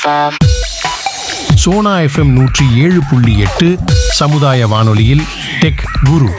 FM. Sona FM நூற்றி ஏழு புள்ளி எட்டு சமுதாய வானொலியில் டெக் குரு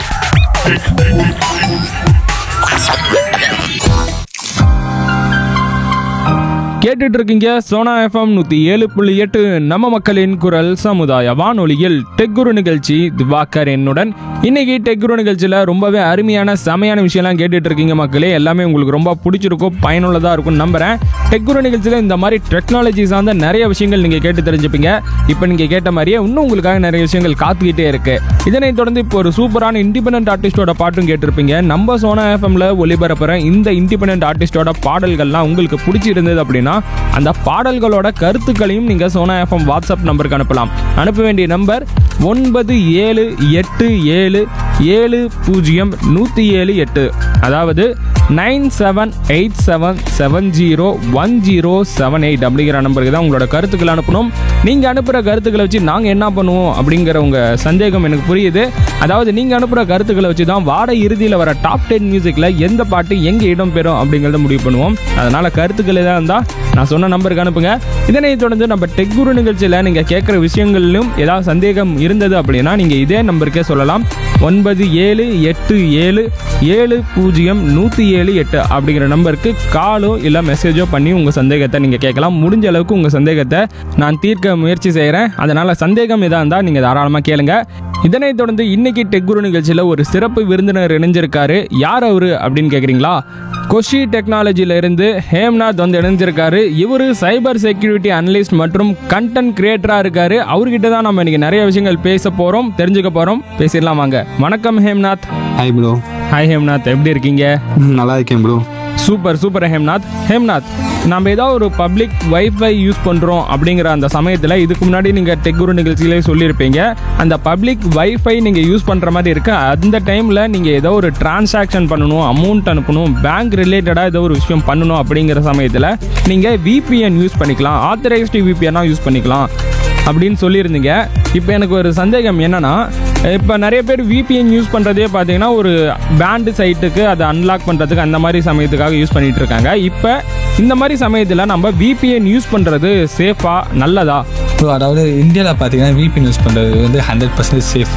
கேட்டுட்டு இருக்கீங்க சோனா எஃப்எம் நூத்தி ஏழு புள்ளி எட்டு நம்ம மக்களின் குரல் சமுதாய வானொலியில் டெக்குரு நிகழ்ச்சி திவாகர் என்னுடன் இன்னைக்கு டெக்குரு நிகழ்ச்சியில ரொம்பவே அருமையான செமையான விஷயம்லாம் கேட்டுட்டு இருக்கீங்க மக்களே எல்லாமே உங்களுக்கு ரொம்ப பிடிச்சிருக்கும் பயனுள்ளதா இருக்கும் நம்புறேன் டெக்குரு நிகழ்ச்சியில இந்த மாதிரி டெக்னாலஜி சார்ந்த நிறைய விஷயங்கள் நீங்க கேட்டு தெரிஞ்சுப்பீங்க இப்போ நீங்க கேட்ட மாதிரியே இன்னும் உங்களுக்காக நிறைய விஷயங்கள் காத்துக்கிட்டே இருக்கு இதனைத் தொடர்ந்து இப்போ ஒரு சூப்பரான இண்டிபெண்டன்ட் ஆர்டிஸ்டோட பாட்டும் கேட்டிருப்பீங்க நம்ம சோனா எஃப்எம்ல ஒளிபரப்புற இந்த இண்டிபெண்டன்ட் ஆர்டிஸ்டோட பாடல்கள்லாம் உங்களுக்கு பிடிச்சிருந்தது அப்படின்னா அந்த பாடல்களோட கருத்துக்களையும் நீங்க சோனா எஃப்எம் வாட்ஸ்அப் நம்பருக்கு அனுப்பலாம் அனுப்ப வேண்டிய நம்பர் ஒன்பது ஏழு எட்டு ஏழு ஏழு பூஜ்ஜியம் நூற்றி ஏழு எட்டு அதாவது nine seven eight seven seven zero one zero seven eight அப்படிங்கிற நம்பருக்கு தான் உங்களோட கருத்துக்கள் அனுப்பணும் நீங்கள் அனுப்புகிற கருத்துக்களை வச்சு நாங்கள் என்ன பண்ணுவோம் அப்படிங்கிற உங்கள் சந்தேகம் எனக்கு புரியுது அதாவது நீங்கள் அனுப்புகிற கருத்துக்களை வச்சு தான் வார இறுதியில் வர டாப் டென் மியூசிக்கில் எந்த பாட்டு எங்கே இடம் பெறும் அப்படிங்கிறத முடிவு பண்ணுவோம் அதனால் கருத்துக்கள் எதாவது இருந்தால் நான் சொன்ன நம்பருக்கு அனுப்புங்க இதனை தொடர்ந்து நம்ம டெக் குரு நிகழ்ச்சியில் நீங்கள் கேட்குற விஷயங்களிலும் ஏதாவது சந்தேகம் இருந்தது அப்படின்னா நீங்கள் இதே நம்பருக்கே சொல்லலாம் ஒன்பது ஏழு எட்டு ஏழு ஏழு பூஜ்ஜியம் நூற்றி ஏழு எட்டு அப்படிங்கிற நம்பருக்கு காலோ இல்லை மெசேஜோ பண்ணி உங்கள் சந்தேகத்தை நீங்கள் கேட்கலாம் முடிஞ்ச அளவுக்கு உங்கள் சந்தேகத்தை நான் தீர்க்க முயற்சி செய்கிறேன் அதனால் சந்தேகம் எதாக இருந்தால் நீங்கள் தாராளமாக கேளுங்க இதனைத் தொடர்ந்து இன்னைக்கு டெக் குரு நிகழ்ச்சியில் ஒரு சிறப்பு விருந்தினர் இணைஞ்சிருக்காரு யார் அவரு அப்படின்னு கேட்குறீங்களா கொஷி டெக்னாலஜியில இருந்து ஹேம்நாத் வந்து இணைஞ்சிருக்காரு இவரு சைபர் செக்யூரிட்டி அனலிஸ்ட் மற்றும் கண்டென்ட் கிரியேட்டரா இருக்காரு அவர்கிட்ட தான் நம்ம இன்னைக்கு நிறைய விஷயங்கள் பேச போறோம் தெரிஞ்சுக்க போறோம் பேசிடலாம் வாங்க வணக்கம் Hemnath hi bro hi Hemnath எப்படி இருக்கீங்க நல்லா இருக்கேன் bro super super Hemnath Hemnath நம்ம ஏதாவது ஒரு பப்ளிக் வைஃபை யூஸ் பண்ணுறோம் அப்படிங்கிற அந்த சமயத்தில் இதுக்கு முன்னாடி நீங்கள் டெக்குரு நிகழ்ச்சியிலே சொல்லியிருப்பீங்க அந்த பப்ளிக் வைஃபை நீங்கள் யூஸ் பண்ணுற மாதிரி இருக்கு அந்த டைமில் நீங்கள் ஏதோ ஒரு டிரான்சாக்ஷன் பண்ணணும் அமௌண்ட் அனுப்பணும் பேங்க் ரிலேட்டடாக ஏதோ ஒரு விஷயம் பண்ணணும் அப்படிங்கிற சமயத்தில் நீங்கள் விபிஎன் யூஸ் பண்ணிக்கலாம் ஆத்தரைஸ்டு விபிஎன்னாக யூஸ் பண்ணிக்கலாம் அப்படின்னு சொல்லியிருந்தீங்க இப்போ எனக்கு ஒரு சந்தேகம் என்னன்னா இப்போ நிறைய பேர் விபிஎன் யூஸ் பண்ணுறதே பார்த்தீங்கன்னா ஒரு பேண்டு சைட்டுக்கு அதை அன்லாக் பண்ணுறதுக்கு அந்த மாதிரி சமயத்துக்காக யூஸ் பண்ணிட்டு இருக்காங்க இப்போ இந்த மாதிரி சமயத்தில் நம்ம விபிஎன் யூஸ் பண்ணுறது சேஃபா நல்லதா ஸோ அதாவது இந்தியாவில் பார்த்தீங்கன்னா விபின் யூஸ் பண்ணுறது வந்து ஹண்ட்ரட் பர்சன்டேஜ் சேஃப்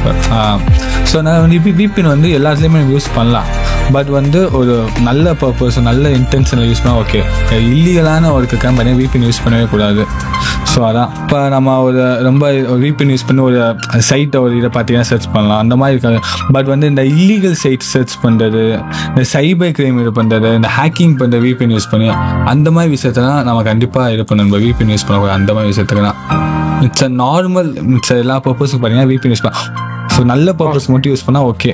ஸோ நான் வந்து இப்போ விபின் வந்து எல்லாத்துலேயுமே யூஸ் பண்ணலாம் பட் வந்து ஒரு நல்ல பர்பஸ் நல்ல இன்டென்ஷனில் யூஸ் பண்ணால் ஓகே இல்லீகலான ஒரு கம்பெனி விபின் யூஸ் பண்ணவே கூடாது ஸோ அதான் இப்போ நம்ம ஒரு ரொம்ப விபின் யூஸ் பண்ணி ஒரு சைட்டை ஒரு இதை பார்த்தீங்கன்னா சர்ச் பண்ணலாம் அந்த மாதிரி இருக்காது பட் வந்து இந்த இல்லீகல் சைட் சர்ச் பண்ணுறது இந்த சைபர் கிரைம் இது பண்ணுறது இந்த ஹேக்கிங் பண்ணுற விபின் யூஸ் பண்ணி அந்த மாதிரி விஷயத்தெல்லாம் நம்ம கண்டிப்பாக இது பண்ணணும் விபின் யூஸ் பண்ணக்கூடாது அந்த மாதிரி விஷயத்துக்குலாம் இட்ஸ் அ நார்மல் இட்ஸ் எல்லா பர்பஸுக்கும் பார்த்தீங்கன்னா விபின் யூஸ் பண்ணலாம் ஸோ நல்ல பர்பஸ் மட்டும் யூஸ் பண்ணால் ஓகே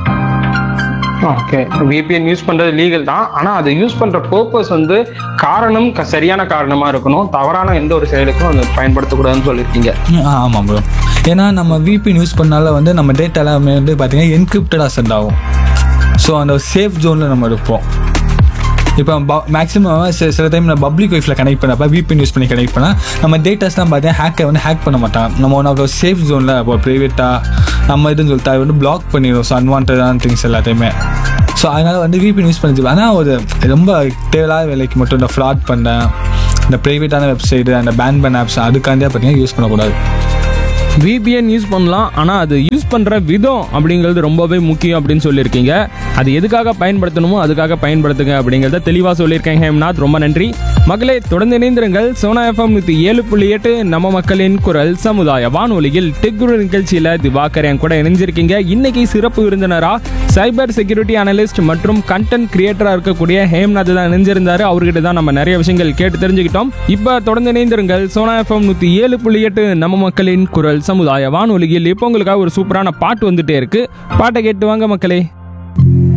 ஓகே விபிஎன் யூஸ் பண்றது லீகல் தான் ஆனா அதை யூஸ் பண்ற பர்பஸ் வந்து காரணம் க- சரியான காரணமா இருக்கணும் தவறான எந்த ஒரு செயலுக்கும் அதை பயன்படுத்தக்கூடாதுன்னு சொல்லியிருக்கீங்க ஆ ஆமாம் ப்ரோ ஏன்னா நம்ம விபின் யூஸ் பண்ணால வந்து நம்ம டேட்டா எல்லாமே வந்து பார்த்தீங்கன்னா என்கிரிப்டடாக சென்ட் ஆகும் ஸோ அந்த சேஃப் ஜோனில் நம்ம இருப்போம் இப்போ மேக்ஸிமம் சில டைம் நம்ம பப்ளிக் ஒய்ஃபில் கனெக்ட் பண்ணப்ப விபின் யூஸ் பண்ணி கனெக்ட் பண்ணால் நம்ம டேட்டாஸ்லாம் பார்த்தீங்கன்னா ஹேக்கை வந்து ஹேக் பண்ண மாட்டாங்க நம்ம ஒன் ஆஃப் சேஃப் ஜோனில் இப்போ ப்ரைவேட்டாக நம்ம இதுன்னு சொல்லிட்டு அது வந்து பிளாக் பண்ணிடும் ஸோ அன்வான்டான திங்ஸ் எல்லாத்தையுமே ஸோ அதனால் வந்து விபின் யூஸ் பண்ணி ஆனால் ஒரு ரொம்ப தேவையில்லாத வேலைக்கு மட்டும் இந்த ஃப்ராட் பண்ண இந்த ப்ரைவேட்டான வெப்சைட்டு அந்த பேன் பண்ண ஆப்ஸ் அதுக்காண்டியே பார்த்தீங்கன்னா யூஸ் பண்ணக்கூடாது விபிஎன் யூஸ் பண்ணலாம் ஆனால் அது யூஸ் பண்ணுற விதம் அப்படிங்கிறது ரொம்பவே முக்கியம் அப்படின்னு சொல்லியிருக்கீங்க அது எதுக்காக பயன்படுத்தணுமோ அதுக்காக பயன்படுத்துங்க அப்படிங்கிறத தெளிவாக சொல்லியிருக்கேன் ஹேம்நாத் ரொம்ப நன்றி மக்களே தொடர்ந்து இணைந்திருங்கள் சோனா எஃப்எம் நூற்றி ஏழு புள்ளி எட்டு நம்ம மக்களின் குரல் சமுதாய வானொலியில் டெக்குரு நிகழ்ச்சியில் திவாகர் என் கூட இணைஞ்சிருக்கீங்க இன்னைக்கு சிறப்பு விருந்தினரா சைபர் செக்யூரிட்டி அனலிஸ்ட் மற்றும் கண்டென்ட் கிரியேட்டரா இருக்கக்கூடிய ஹேம்நாத் தான் இணைஞ்சிருந்தாரு அவர்கிட்ட தான் நம்ம நிறைய விஷயங்கள் கேட்டு தெரிஞ்சுக்கிட்டோம் இப்போ தொடர்ந்து இணைந்திருங்கள் சோனா எஃப்எம் நூற்றி ஏழு புள்ளி எட்டு நம்ம மக்களின் குரல் சமுதாய வானொலியில் இப்போ உங்களுக்காக ஒரு சூப்பரான பாட்டு வந்துட்டே இருக்கு பாட்டை கேட்டு வாங்க மக்களே